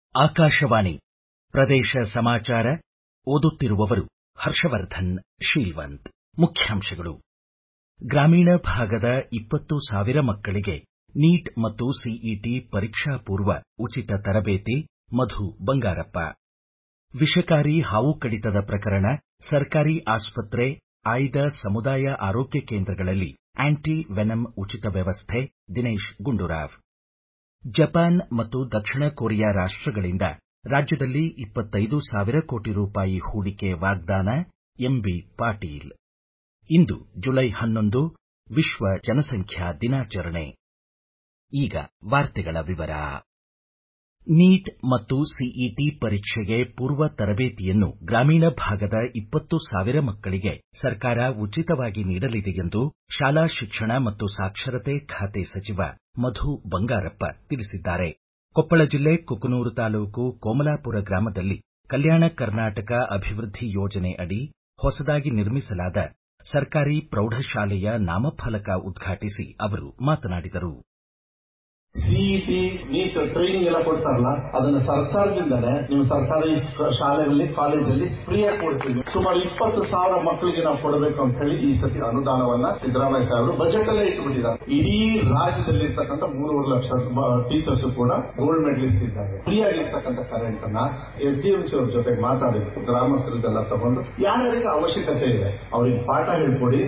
ಆಕಾಶವಾಣಿ ಪ್ರದೇಶ ಸಮಾಚಾರ ಓದುತ್ತಿರುವವರು ಹರ್ಷವರ್ಧನ್ ಶೀಲ್ವಂತ್ ಮುಖ್ಯಾಂಶಗಳು ಗ್ರಾಮೀಣ ಭಾಗದ ಇಪ್ಪತ್ತು ಸಾವಿರ ಮಕ್ಕಳಿಗೆ ನೀಟ್ ಮತ್ತು ಸಿಇಟಿ ಪರೀಕ್ಷಾ ಪೂರ್ವ ಉಚಿತ ತರಬೇತಿ ಮಧು ಬಂಗಾರಪ್ಪ ವಿಷಕಾರಿ ಹಾವು ಕಡಿತದ ಪ್ರಕರಣ ಸರ್ಕಾರಿ ಆಸ್ಪತ್ರೆ ಆಯ್ದ ಸಮುದಾಯ ಆರೋಗ್ಯ ಕೇಂದ್ರಗಳಲ್ಲಿ ಆಂಟಿ ವೆನಮ್ ಉಚಿತ ವ್ಯವಸ್ಥೆ ದಿನೇಶ್ ಗುಂಡೂರಾವ್ ಜಪಾನ್ ಮತ್ತು ದಕ್ಷಿಣ ಕೊರಿಯಾ ರಾಷ್ಟಗಳಿಂದ ರಾಜ್ಯದಲ್ಲಿ ಇಪ್ಪತ್ತೈದು ಸಾವಿರ ಕೋಟಿ ರೂಪಾಯಿ ಹೂಡಿಕೆ ವಾಗ್ದಾನ ಎಂಬಿ ಪಾಟೀಲ್ ಇಂದು ಜುಲೈ ಹನ್ನೊಂದು ವಿಶ್ವ ಜನಸಂಖ್ಯಾ ದಿನಾಚರಣೆ ಈಗ ವಾರ್ತೆಗಳ ವಿವರ ನೀಟ್ ಮತ್ತು ಸಿಇಟಿ ಪರೀಕ್ಷೆಗೆ ಪೂರ್ವ ತರಬೇತಿಯನ್ನು ಗ್ರಾಮೀಣ ಭಾಗದ ಇಪ್ಪತ್ತು ಸಾವಿರ ಮಕ್ಕಳಿಗೆ ಸರ್ಕಾರ ಉಚಿತವಾಗಿ ನೀಡಲಿದೆ ಎಂದು ಶಾಲಾ ಶಿಕ್ಷಣ ಮತ್ತು ಸಾಕ್ಷರತೆ ಖಾತೆ ಸಚಿವ ಮಧು ಬಂಗಾರಪ್ಪ ತಿಳಿಸಿದ್ದಾರೆ ಕೊಪ್ಪಳ ಜಿಲ್ಲೆ ಕುಕನೂರು ತಾಲೂಕು ಕೋಮಲಾಪುರ ಗ್ರಾಮದಲ್ಲಿ ಕಲ್ಯಾಣ ಕರ್ನಾಟಕ ಅಭಿವೃದ್ಧಿ ಯೋಜನೆ ಅಡಿ ಹೊಸದಾಗಿ ನಿರ್ಮಿಸಲಾದ ಸರ್ಕಾರಿ ಪ್ರೌಢಶಾಲೆಯ ನಾಮಫಲಕ ಉದ್ಘಾಟಿಸಿ ಅವರು ಮಾತನಾಡಿದರು ಸಿಇಟಿ ನೀಟ್ ಟ್ರೈನಿಂಗ್ ಎಲ್ಲ ಕೊಡ್ತಾರಲ್ಲ ಅದನ್ನ ಸರ್ಕಾರದಿಂದನೇ ನಿಮ್ಮ ಸರ್ಕಾರಿ ಶಾಲೆಗಳಲ್ಲಿ ಕಾಲೇಜಲ್ಲಿ ಫ್ರೀಯಾಗಿ ಕೊಡ್ತೀವಿ ಸುಮಾರು ಇಪ್ಪತ್ತು ಸಾವಿರ ಮಕ್ಕಳಿಗೆ ನಾವು ಕೊಡಬೇಕು ಅಂತ ಹೇಳಿ ಈ ಸತಿ ಅನುದಾನವನ್ನ ಸಿದ್ದರಾಮಯ್ಯ ಸಾಹೇಬರು ಬಜೆಟ್ ಅಲ್ಲೇ ಇಟ್ಟುಬಿಟ್ಟಿದ್ದಾರೆ ಇಡೀ ರಾಜ್ಯದಲ್ಲಿ ಇರ್ತಕ್ಕಂಥ ಮೂರುವರೆ ಲಕ್ಷ ಟೀಚರ್ಸ್ ಕೂಡ ಗೋಲ್ಡ್ ಮೆಡಲಿಸ್ಟ್ ಇದ್ದಾರೆ ಫ್ರೀ ಆಗಿರ್ತಕ್ಕಂಥ ಕರೆಂಟ್ ಅನ್ನ ಎಸ್ ಡಿ ಎಂ ಸಿ ಅವ್ರ ಜೊತೆ ಮಾತಾಡಿ ಗ್ರಾಮಸ್ಥರದೆಲ್ಲ ತಗೊಂಡು ಯಾರ್ಯಾರಿಗೆ ಅವಶ್ಯಕತೆ ಇದೆ ಅವರಿಗೆ ಪಾಠ ಹೇಳ್ಕೊಡಿ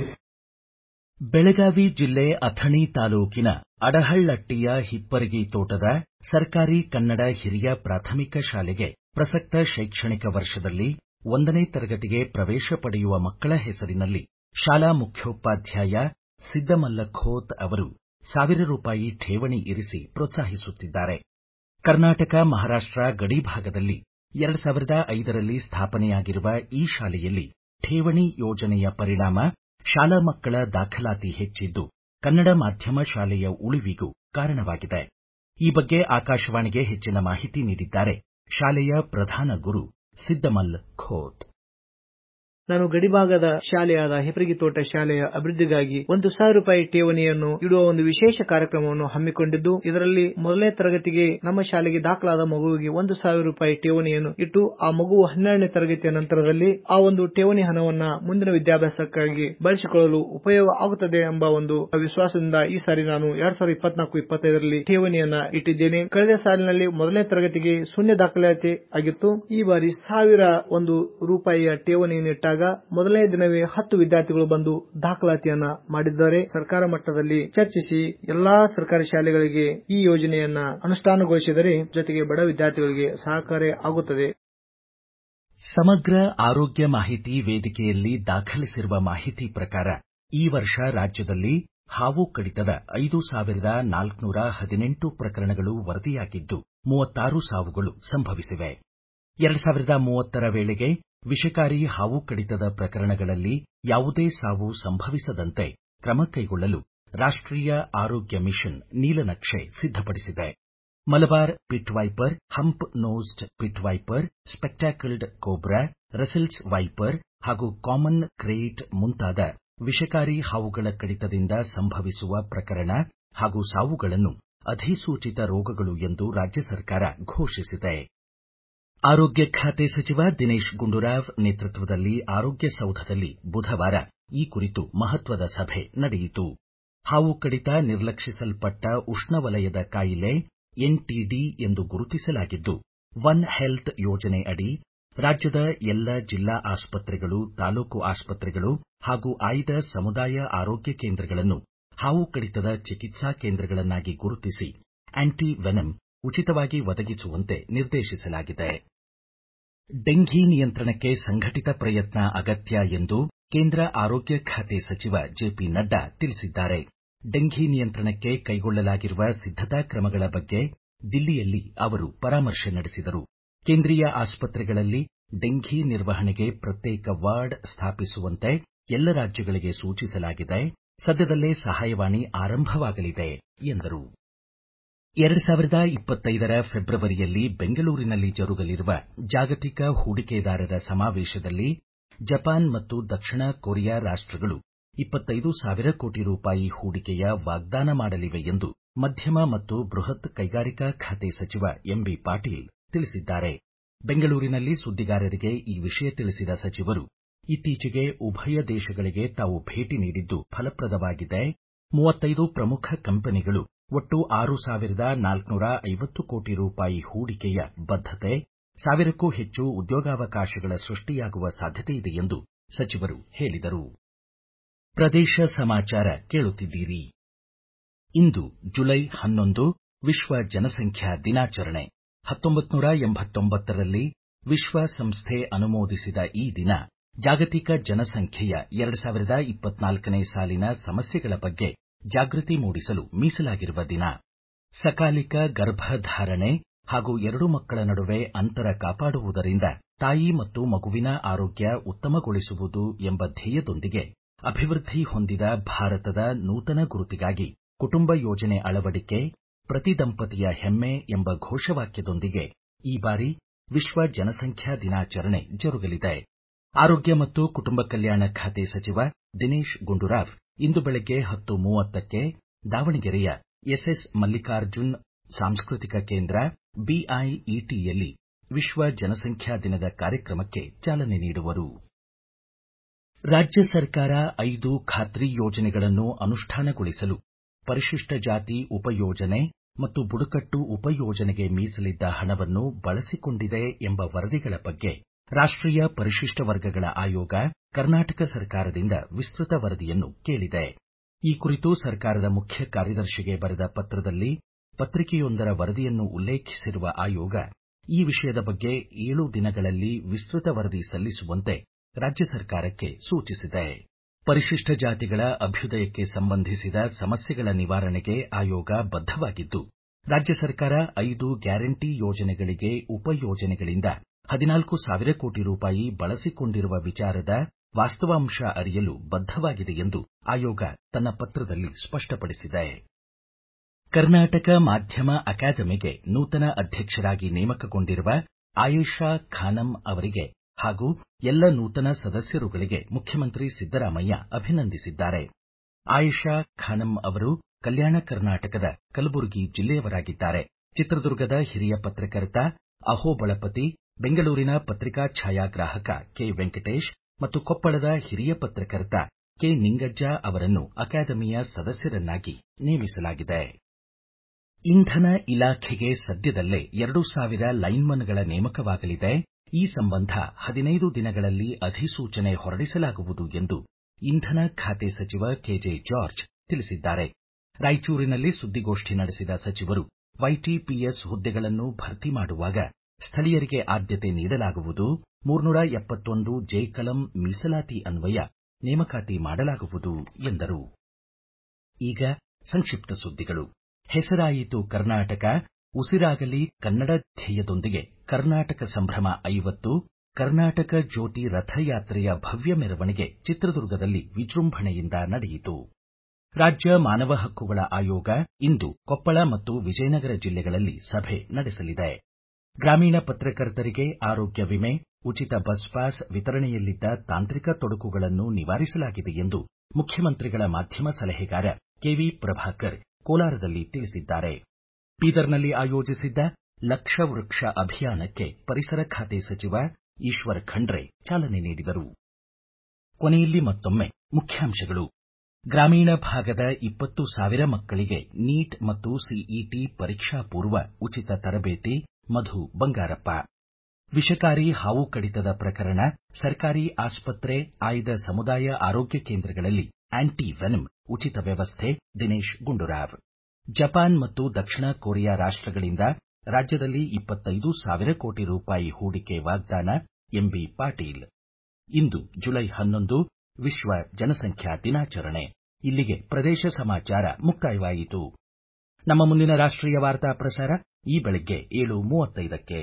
ಬೆಳಗಾವಿ ಜಿಲ್ಲೆ ಅಥಣಿ ತಾಲೂಕಿನ ಅಡಹಳ್ಳಟ್ಟಿಯ ಹಿಪ್ಪರಗಿ ತೋಟದ ಸರ್ಕಾರಿ ಕನ್ನಡ ಹಿರಿಯ ಪ್ರಾಥಮಿಕ ಶಾಲೆಗೆ ಪ್ರಸಕ್ತ ಶೈಕ್ಷಣಿಕ ವರ್ಷದಲ್ಲಿ ಒಂದನೇ ತರಗತಿಗೆ ಪ್ರವೇಶ ಪಡೆಯುವ ಮಕ್ಕಳ ಹೆಸರಿನಲ್ಲಿ ಶಾಲಾ ಮುಖ್ಯೋಪಾಧ್ಯಾಯ ಸಿದ್ದಮಲ್ಲ ಖೋತ್ ಅವರು ಸಾವಿರ ರೂಪಾಯಿ ಠೇವಣಿ ಇರಿಸಿ ಪ್ರೋತ್ಸಾಹಿಸುತ್ತಿದ್ದಾರೆ ಕರ್ನಾಟಕ ಮಹಾರಾಷ್ಟ ಗಡಿ ಭಾಗದಲ್ಲಿ ಎರಡು ಸಾವಿರದ ಐದರಲ್ಲಿ ಸ್ಥಾಪನೆಯಾಗಿರುವ ಈ ಶಾಲೆಯಲ್ಲಿ ಠೇವಣಿ ಯೋಜನೆಯ ಪರಿಣಾಮ ಶಾಲಾ ಮಕ್ಕಳ ದಾಖಲಾತಿ ಹೆಚ್ಚಿದ್ದು ಕನ್ನಡ ಮಾಧ್ಯಮ ಶಾಲೆಯ ಉಳಿವಿಗೂ ಕಾರಣವಾಗಿದೆ ಈ ಬಗ್ಗೆ ಆಕಾಶವಾಣಿಗೆ ಹೆಚ್ಚಿನ ಮಾಹಿತಿ ನೀಡಿದ್ದಾರೆ ಶಾಲೆಯ ಪ್ರಧಾನ ಗುರು ಸಿದ್ದಮಲ್ ಖೋತ್ ನಾನು ಗಡಿಭಾಗದ ಶಾಲೆಯಾದ ಹೆಪರಗಿ ತೋಟ ಶಾಲೆಯ ಅಭಿವೃದ್ಧಿಗಾಗಿ ಒಂದು ಸಾವಿರ ರೂಪಾಯಿ ಠೇವಣಿಯನ್ನು ಇಡುವ ಒಂದು ವಿಶೇಷ ಕಾರ್ಯಕ್ರಮವನ್ನು ಹಮ್ಮಿಕೊಂಡಿದ್ದು ಇದರಲ್ಲಿ ಮೊದಲನೇ ತರಗತಿಗೆ ನಮ್ಮ ಶಾಲೆಗೆ ದಾಖಲಾದ ಮಗುವಿಗೆ ಒಂದು ಸಾವಿರ ರೂಪಾಯಿ ಠೇವಣಿಯನ್ನು ಇಟ್ಟು ಆ ಮಗುವು ಹನ್ನೆರಡನೇ ತರಗತಿಯ ನಂತರದಲ್ಲಿ ಆ ಒಂದು ಠೇವಣಿ ಹಣವನ್ನ ಮುಂದಿನ ವಿದ್ಯಾಭ್ಯಾಸಕ್ಕಾಗಿ ಬಳಸಿಕೊಳ್ಳಲು ಉಪಯೋಗ ಆಗುತ್ತದೆ ಎಂಬ ಒಂದು ವಿಶ್ವಾಸದಿಂದ ಈ ಸಾರಿ ನಾನು ಎರಡ್ ಸಾವಿರದ ಇಪ್ಪತ್ನಾಲ್ಕು ಇಪ್ಪತ್ತೈದರಲ್ಲಿ ಠೇವಣಿಯನ್ನ ಇಟ್ಟಿದ್ದೇನೆ ಕಳೆದ ಸಾಲಿನಲ್ಲಿ ಮೊದಲನೇ ತರಗತಿಗೆ ಶೂನ್ಯ ದಾಖಲಾತಿ ಆಗಿತ್ತು ಈ ಬಾರಿ ಸಾವಿರ ಒಂದು ರೂಪಾಯಿಯ ಠೇವಣಿಯನ್ನು ಇಟ್ಟಾಗ ಮೊದಲನೇ ದಿನವೇ ಹತ್ತು ವಿದ್ಯಾರ್ಥಿಗಳು ಬಂದು ದಾಖಲಾತಿಯನ್ನ ಮಾಡಿದ್ದಾರೆ ಸರ್ಕಾರ ಮಟ್ಟದಲ್ಲಿ ಚರ್ಚಿಸಿ ಎಲ್ಲಾ ಸರ್ಕಾರಿ ಶಾಲೆಗಳಿಗೆ ಈ ಯೋಜನೆಯನ್ನ ಅನುಷ್ಠಾನಗೊಳಿಸಿದರೆ ಜೊತೆಗೆ ಬಡ ವಿದ್ಯಾರ್ಥಿಗಳಿಗೆ ಸಹಕಾರಿ ಆಗುತ್ತದೆ ಸಮಗ್ರ ಆರೋಗ್ಯ ಮಾಹಿತಿ ವೇದಿಕೆಯಲ್ಲಿ ದಾಖಲಿಸಿರುವ ಮಾಹಿತಿ ಪ್ರಕಾರ ಈ ವರ್ಷ ರಾಜ್ಯದಲ್ಲಿ ಹಾವು ಕಡಿತದ ಐದು ಸಾವಿರದ ನಾಲ್ಕುನೂರ ಹದಿನೆಂಟು ಪ್ರಕರಣಗಳು ವರದಿಯಾಗಿದ್ದು ಮೂವತ್ತಾರು ಸಾವುಗಳು ಸಂಭವಿಸಿವೆ ಎರಡು ಸಾವಿರದ ಮೂವತ್ತರ ವೇಳೆಗೆ ವಿಷಕಾರಿ ಹಾವು ಕಡಿತದ ಪ್ರಕರಣಗಳಲ್ಲಿ ಯಾವುದೇ ಸಾವು ಸಂಭವಿಸದಂತೆ ಕ್ರಮ ಕೈಗೊಳ್ಳಲು ರಾಷ್ಟೀಯ ಆರೋಗ್ಯ ಮಿಷನ್ ನೀಲನಕ್ಷೆ ಸಿದ್ಧಪಡಿಸಿದೆ Malabar pit viper hump nosed pit viper spectacled cobra Russell's viper ಹಾಗೂ ಕಾಮನ್ ಕ್ರೇಟ್ ಮುಂತಾದ ವಿಷಕಾರಿ ಹಾವುಗಳ ಕಡಿತದಿಂದ ಸಂಭವಿಸುವ ಪ್ರಕರಣ ಹಾಗೂ ಸಾವುಗಳನ್ನು ಅಧಿಸೂಚಿತ ರೋಗಗಳು ಎಂದು ರಾಜ್ಯ ಸರ್ಕಾರ ಘೋಷಿಸಿದೆ ಆರೋಗ್ಯ ಖಾತೆ ಸಚಿವ ದಿನೇಶ್ ಗುಂಡೂರಾವ್ ನೇತೃತ್ವದಲ್ಲಿ ಆರೋಗ್ಯ ಸೌಧದಲ್ಲಿ ಬುಧವಾರ ಈ ಕುರಿತು ಮಹತ್ವದ ಸಭೆ ನಡೆಯಿತು ಹಾವು ಕಡಿತ ನಿರ್ಲಕ್ಷಿಸಲ್ಪಟ್ಟ ಉಷ್ಣವಲಯದ ಕಾಯಿಲೆ ಎನ್ಟಿಡಿ ಎಂದು ಗುರುತಿಸಲಾಗಿದ್ದು ಒನ್ ಹೆಲ್ತ್ ಯೋಜನೆ ಅಡಿ ರಾಜ್ಯದ ಎಲ್ಲ ಜಿಲ್ಲಾ ಆಸ್ಪತ್ರೆಗಳು ತಾಲೂಕು ಆಸ್ಪತ್ರೆಗಳು ಹಾಗೂ ಆಯ್ದ ಸಮುದಾಯ ಆರೋಗ್ಯ ಕೇಂದ್ರಗಳನ್ನು ಹಾವು ಕಡಿತದ ಚಿಕಿತ್ಸಾ ಕೇಂದ್ರಗಳನ್ನಾಗಿ ಗುರುತಿಸಿ ಆಂಟಿ ವೆನಮ್ ಉಚಿತವಾಗಿ ಒದಗಿಸುವಂತೆ ನಿರ್ದೇಶಿಸಲಾಗಿದೆ ಡೆಂಘಿ ನಿಯಂತ್ರಣಕ್ಕೆ ಸಂಘಟಿತ ಪ್ರಯತ್ನ ಅಗತ್ಯ ಎಂದು ಕೇಂದ್ರ ಆರೋಗ್ಯ ಖಾತೆ ಸಚಿವ ಜೆಪಿ ನಡ್ಡಾ ತಿಳಿಸಿದ್ದಾರೆ ಡೆಂಘಿ ನಿಯಂತ್ರಣಕ್ಕೆ ಕೈಗೊಳ್ಳಲಾಗಿರುವ ಸಿದ್ಧತಾ ಕ್ರಮಗಳ ಬಗ್ಗೆ ದಿಲ್ಲಿಯಲ್ಲಿ ಅವರು ಪರಾಮರ್ಶೆ ನಡೆಸಿದರು ಕೇಂದ್ರೀಯ ಆಸ್ಪತ್ರೆಗಳಲ್ಲಿ ಡೆಂಘಿ ನಿರ್ವಹಣೆಗೆ ಪ್ರತ್ಯೇಕ ವಾರ್ಡ್ ಸ್ಥಾಪಿಸುವಂತೆ ಎಲ್ಲ ರಾಜ್ಯಗಳಿಗೆ ಸೂಚಿಸಲಾಗಿದೆ ಸದ್ಯದಲ್ಲೇ ಸಹಾಯವಾಣಿ ಆರಂಭವಾಗಲಿದೆ ಎಂದರು ಎರಡು ಸಾವಿರದ ಇಪ್ಪತ್ತೈದರ ಫೆಬ್ರವರಿಯಲ್ಲಿ ಬೆಂಗಳೂರಿನಲ್ಲಿ ಜರುಗಲಿರುವ ಜಾಗತಿಕ ಹೂಡಿಕೆದಾರರ ಸಮಾವೇಶದಲ್ಲಿ ಜಪಾನ್ ಮತ್ತು ದಕ್ಷಿಣ ಕೊರಿಯಾ ರಾಷ್ಟಗಳು ಇಪ್ಪತ್ತೈದು ಸಾವಿರ ಕೋಟಿ ರೂಪಾಯಿ ಹೂಡಿಕೆಯ ವಾಗ್ದಾನ ಮಾಡಲಿವೆ ಎಂದು ಮಧ್ಯಮ ಮತ್ತು ಬೃಹತ್ ಕೈಗಾರಿಕಾ ಖಾತೆ ಸಚಿವ ಎಂಬಿ ಪಾಟೀಲ್ ತಿಳಿಸಿದ್ದಾರೆ ಬೆಂಗಳೂರಿನಲ್ಲಿ ಸುದ್ದಿಗಾರರಿಗೆ ಈ ವಿಷಯ ತಿಳಿಸಿದ ಸಚಿವರು ಇತ್ತೀಚೆಗೆ ಉಭಯ ದೇಶಗಳಿಗೆ ತಾವು ಭೇಟಿ ನೀಡಿದ್ದು ಫಲಪ್ರದವಾಗಿದೆ ಮೂವತ್ತೈದು ಪ್ರಮುಖ ಕಂಪನಿಗಳು ಒಟ್ಟು ಆರು ಸಾವಿರದ ನಾಲ್ಕುನೂರ ಐವತ್ತು ಕೋಟಿ ರೂಪಾಯಿ ಹೂಡಿಕೆಯ ಬದ್ಧತೆ ಸಾವಿರಕ್ಕೂ ಹೆಚ್ಚು ಉದ್ಯೋಗಾವಕಾಶಗಳ ಸೃಷ್ಟಿಯಾಗುವ ಸಾಧ್ಯತೆಯಿದೆ ಎಂದು ಸಚಿವರು ಹೇಳಿದರು ಪ್ರದೇಶ ಸಮಾಚಾರ ಕೇಳುತ್ತಿದ್ದೀರಿ ಇಂದು ಜುಲೈ ಹನ್ನೊಂದು ವಿಶ್ವ ಜನಸಂಖ್ಯಾ ದಿನಾಚರಣೆ ಹತ್ತೊಂಬತ್ತು ನೂರ ಎಂಬತ್ತೊಂಬತ್ತರಲ್ಲಿ ವಿಶ್ವ ಸಂಸ್ಥೆ ಅನುಮೋದಿಸಿದ ಈ ದಿನ ಜಾಗತಿಕ ಜನಸಂಖ್ಯೆಯ ಎರಡು ಸಾವಿರದ ಇಪ್ಪತ್ನಾಲ್ಕನೇ ಸಾಲಿನ ಸಮಸ್ಯೆಗಳ ಬಗ್ಗೆ ಜಾಗೃತಿ ಮೂಡಿಸಲು ಮೀಸಲಾಗಿರುವ ದಿನ ಸಕಾಲಿಕ ಗರ್ಭಧಾರಣೆ ಹಾಗೂ ಎರಡು ಮಕ್ಕಳ ನಡುವೆ ಅಂತರ ಕಾಪಾಡುವುದರಿಂದ ತಾಯಿ ಮತ್ತು ಮಗುವಿನ ಆರೋಗ್ಯ ಉತ್ತಮಗೊಳಿಸುವುದು ಎಂಬ ಧ್ಯೇಯದೊಂದಿಗೆ ಅಭಿವೃದ್ಧಿ ಹೊಂದಿದ ಭಾರತದ ನೂತನ ಗುರುತಿಗಾಗಿ ಕುಟುಂಬ ಯೋಜನೆ ಅಳವಡಿಕೆ ಪ್ರತಿ ದಂಪತಿಯ ಹೆಮ್ಮೆ ಎಂಬ ಘೋಷವಾಕ್ಯದೊಂದಿಗೆ ಈ ಬಾರಿ ವಿಶ್ವ ಜನಸಂಖ್ಯಾ ದಿನಾಚರಣೆ ಜರುಗಲಿದೆ ಆರೋಗ್ಯ ಮತ್ತು ಕುಟುಂಬ ಕಲ್ಯಾಣ ಖಾತೆ ಸಚಿವ ದಿನೇಶ್ ಗುಂಡೂರಾವ್ ಇಂದು ಬೆಳಗ್ಗೆ ಹತ್ತು ಮೂವತ್ತಕ್ಕೆ ದಾವಣಗೆರೆಯ ಎಸ್ಎಸ್ ಮಲ್ಲಿಕಾರ್ಜುನ್ ಸಾಂಸ್ಕೃತಿಕ ಕೇಂದ್ರ ಬಿಐಇಟಿಯಲ್ಲಿ ವಿಶ್ವ ಜನಸಂಖ್ಯಾ ದಿನದ ಕಾರ್ಯಕ್ರಮಕ್ಕೆ ಚಾಲನೆ ನೀಡುವರು ರಾಜ್ಯ ಸರ್ಕಾರ ಐದು ಖಾತ್ರಿ ಯೋಜನೆಗಳನ್ನು ಅನುಷ್ಠಾನಗೊಳಿಸಲು ಪರಿಶಿಷ್ಟ ಜಾತಿ ಉಪಯೋಜನೆ ಮತ್ತು ಬುಡಕಟ್ಟು ಉಪಯೋಜನೆಗೆ ಮೀಸಲಿದ್ದ ಹಣವನ್ನು ಬಳಸಿಕೊಂಡಿದೆ ಎಂಬ ವರದಿಗಳ ಬಗ್ಗೆ ರಾಷ್ಟೀಯ ಪರಿಶಿಷ್ಟ ವರ್ಗಗಳ ಆಯೋಗ ಕರ್ನಾಟಕ ಸರ್ಕಾರದಿಂದ ವಿಸ್ತೃತ ವರದಿಯನ್ನು ಕೇಳಿದೆ ಈ ಕುರಿತು ಸರ್ಕಾರದ ಮುಖ್ಯ ಕಾರ್ಯದರ್ಶಿಗೆ ಬರೆದ ಪತ್ರದಲ್ಲಿ ಪತ್ರಿಕೆಯೊಂದರ ವರದಿಯನ್ನು ಉಲ್ಲೇಖಿಸಿರುವ ಆಯೋಗ ಈ ವಿಷಯದ ಬಗ್ಗೆ ಏಳು ದಿನಗಳಲ್ಲಿ ವಿಸ್ತೃತ ವರದಿ ಸಲ್ಲಿಸುವಂತೆ ರಾಜ್ಯ ಸರ್ಕಾರಕ್ಕೆ ಸೂಚಿಸಿದೆ ಪರಿಶಿಷ್ಟ ಜಾತಿಗಳ ಅಭ್ಯುದಯಕ್ಕೆ ಸಂಬಂಧಿಸಿದ ಸಮಸ್ಯೆಗಳ ನಿವಾರಣೆಗೆ ಆಯೋಗ ಬದ್ಧವಾಗಿದ್ದು ರಾಜ್ಯ ಸರ್ಕಾರ ಐದು ಗ್ಯಾರಂಟಿ ಯೋಜನೆಗಳಿಗೆ ಉಪಯೋಜನೆಗಳಿಂದ ಹದಿನಾಲ್ಕು ಸಾವಿರ ಕೋಟಿ ರೂಪಾಯಿ ಬಳಸಿಕೊಂಡಿರುವ ವಿಚಾರದ ವಾಸ್ತವಾಂಶ ಅರಿಯಲು ಬದ್ಧವಾಗಿದೆ ಎಂದು ಆಯೋಗ ತನ್ನ ಪತ್ರದಲ್ಲಿ ಸ್ಪಷ್ಟಪಡಿಸಿದೆ ಕರ್ನಾಟಕ ಮಾಧ್ಯಮ ಅಕಾಡೆಮಿಗೆ ನೂತನ ಅಧ್ಯಕ್ಷರಾಗಿ ನೇಮಕಗೊಂಡಿರುವ ಆಯೇಷಾ ಖಾನಂ ಅವರಿಗೆ ಹಾಗೂ ಎಲ್ಲ ನೂತನ ಸದಸ್ಯರುಗಳಿಗೆ ಮುಖ್ಯಮಂತ್ರಿ ಸಿದ್ದರಾಮಯ್ಯ ಅಭಿನಂದಿಸಿದ್ದಾರೆ ಆಯೇಷಾ ಖಾನಂ ಅವರು ಕಲ್ಯಾಣ ಕರ್ನಾಟಕದ ಕಲಬುರಗಿ ಜಿಲ್ಲೆಯವರಾಗಿದ್ದಾರೆ ಚಿತ್ರದುರ್ಗದ ಹಿರಿಯ ಪತ್ರಕರ್ತ ಅಹೋಬಳಪತಿ ಬೆಂಗಳೂರಿನ ಪತ್ರಿಕಾ ಛಾಯಾಗ್ರಾಹಕ ಕೆ ವೆಂಕಟೇಶ್ ಮತ್ತು ಕೊಪ್ಪಳದ ಹಿರಿಯ ಪತ್ರಕರ್ತ ಕೆ ನಿಂಗಜ್ಜ ಅವರನ್ನು ಅಕಾಡೆಮಿಯ ಸದಸ್ಯರನ್ನಾಗಿ ನೇಮಿಸಲಾಗಿದೆ ಇಂಧನ ಇಲಾಖೆಗೆ ಸದ್ಯದಲ್ಲೇ ಎರಡು ಸಾವಿರ ಲೈನ್ಮನ್ಗಳ ನೇಮಕವಾಗಲಿದೆ ಈ ಸಂಬಂಧ ಹದಿನೈದು ದಿನಗಳಲ್ಲಿ ಅಧಿಸೂಚನೆ ಹೊರಡಿಸಲಾಗುವುದು ಎಂದು ಇಂಧನ ಖಾತೆ ಸಚಿವ ಕೆಜೆ ಜಾರ್ಜ್ ತಿಳಿಸಿದ್ದಾರೆ ರಾಯಚೂರಿನಲ್ಲಿ ಸುದ್ದಿಗೋಷ್ಠಿ ನಡೆಸಿದ ಸಚಿವರು ವೈಟಿಪಿಎಸ್ ಹುದ್ದೆಗಳನ್ನು ಭರ್ತಿ ಮಾಡುವಾಗ ಸ್ಥಳೀಯರಿಗೆ ಆದ್ಯತೆ ನೀಡಲಾಗುವುದು ಮೂರ್ನೂರ ಎಪ್ಪತ್ತೊಂದು ಜೆ ಕಲಂ ಮೀಸಲಾತಿ ಅನ್ವಯ ನೇಮಕಾತಿ ಮಾಡಲಾಗುವುದು ಎಂದರು ಈಗ ಸಂಕ್ಷಿಪ್ತ ಸುದ್ದಿಗಳು ಹೆಸರಾಯಿತು ಕರ್ನಾಟಕ ಉಸಿರಾಗಲಿ ಕನ್ನಡ ಧ್ಯೇಯದೊಂದಿಗೆ ಕರ್ನಾಟಕ ಸಂಭ್ರಮ ಐವತ್ತು ಕರ್ನಾಟಕ ಜ್ಯೋತಿ ರಥಯಾತ್ರೆಯ ಭವ್ಯ ಮೆರವಣಿಗೆ ಚಿತ್ರದುರ್ಗದಲ್ಲಿ ವಿಜೃಂಭಣೆಯಿಂದ ನಡೆಯಿತು ರಾಜ್ಯ ಮಾನವ ಹಕ್ಕುಗಳ ಆಯೋಗ ಇಂದು ಕೊಪ್ಪಳ ಮತ್ತು ವಿಜಯನಗರ ಜಿಲ್ಲೆಗಳಲ್ಲಿ ಸಭೆ ನಡೆಸಲಿದೆ ಗ್ರಾಮೀಣ ಪತ್ರಕರ್ತರಿಗೆ ಆರೋಗ್ಯ ವಿಮೆ ಉಚಿತ ಬಸ್ ಪಾಸ್ ವಿತರಣೆಯಲ್ಲಿದ್ದ ತಾಂತ್ರಿಕ ತೊಡಕುಗಳನ್ನು ನಿವಾರಿಸಲಾಗಿದೆ ಎಂದು ಮುಖ್ಯಮಂತ್ರಿಗಳ ಮಾಧ್ಯಮ ಸಲಹೆಗಾರ ಕೆವಿ ಪ್ರಭಾಕರ್ ಕೋಲಾರದಲ್ಲಿ ತಿಳಿಸಿದ್ದಾರೆ ಬೀದರ್ನಲ್ಲಿ ಆಯೋಜಿಸಿದ್ದ ಲಕ್ಷ ವೃಕ್ಷ ಅಭಿಯಾನಕ್ಕೆ ಪರಿಸರ ಖಾತೆ ಸಚಿವ ಈಶ್ವರ ಖಂಡ್ರೆ ಚಾಲನೆ ನೀಡಿದರು ಕೊನೆಯಲ್ಲಿ ಮತ್ತೊಮ್ಮೆ ಮುಖ್ಯಾಂಶಗಳು ಗ್ರಾಮೀಣ ಭಾಗದ ಇಪ್ಪತ್ತು ಸಾವಿರ ಮಕ್ಕಳಿಗೆ ನೀಟ್ ಮತ್ತು ಸಿಇಟಿ ಪರೀಕ್ಷಾ ಪೂರ್ವ ಉಚಿತ ತರಬೇತಿ ಮಧು ಬಂಗಾರಪ್ಪ ವಿಷಕಾರಿ ಹಾವು ಕಡಿತದ ಪ್ರಕರಣ ಸರ್ಕಾರಿ ಆಸ್ಪತ್ರೆ ಆಯ್ದ ಸಮುದಾಯ ಆರೋಗ್ಯ ಕೇಂದ್ರಗಳಲ್ಲಿ ಆಂಟಿ ವೆನಮ್ ಉಚಿತ ವ್ಯವಸ್ಥೆ ದಿನೇಶ್ ಗುಂಡೂರಾವ್ ಜಪಾನ್ ಮತ್ತು ದಕ್ಷಿಣ ಕೊರಿಯಾ ರಾಷ್ಟಗಳಿಂದ ರಾಜ್ಯದಲ್ಲಿ ಇಪ್ಪತ್ತೈದು ಸಾವಿರ ಕೋಟಿ ರೂಪಾಯಿ ಹೂಡಿಕೆ ವಾಗ್ದಾನ ಎಂಬಿ ಪಾಟೀಲ್ ಇಂದು ಜುಲೈ ಹನ್ನೊಂದು ವಿಶ್ವ ಜನಸಂಖ್ಯಾ ದಿನಾಚರಣೆ ಇಲ್ಲಿಗೆ ಪ್ರದೇಶ ಸಮಾಚಾರ ಮುಕ್ತಾಯವಾಯಿತು ನಮ್ಮ ಮುಂದಿನ ರಾಷ್ಟ್ರೀಯ ವಾರ್ತಾ ಪ್ರಸಾರ ಈ ಬೆಳಗ್ಗೆ ಏಳು ಮೂವತ್ತೈದಕ್ಕೆ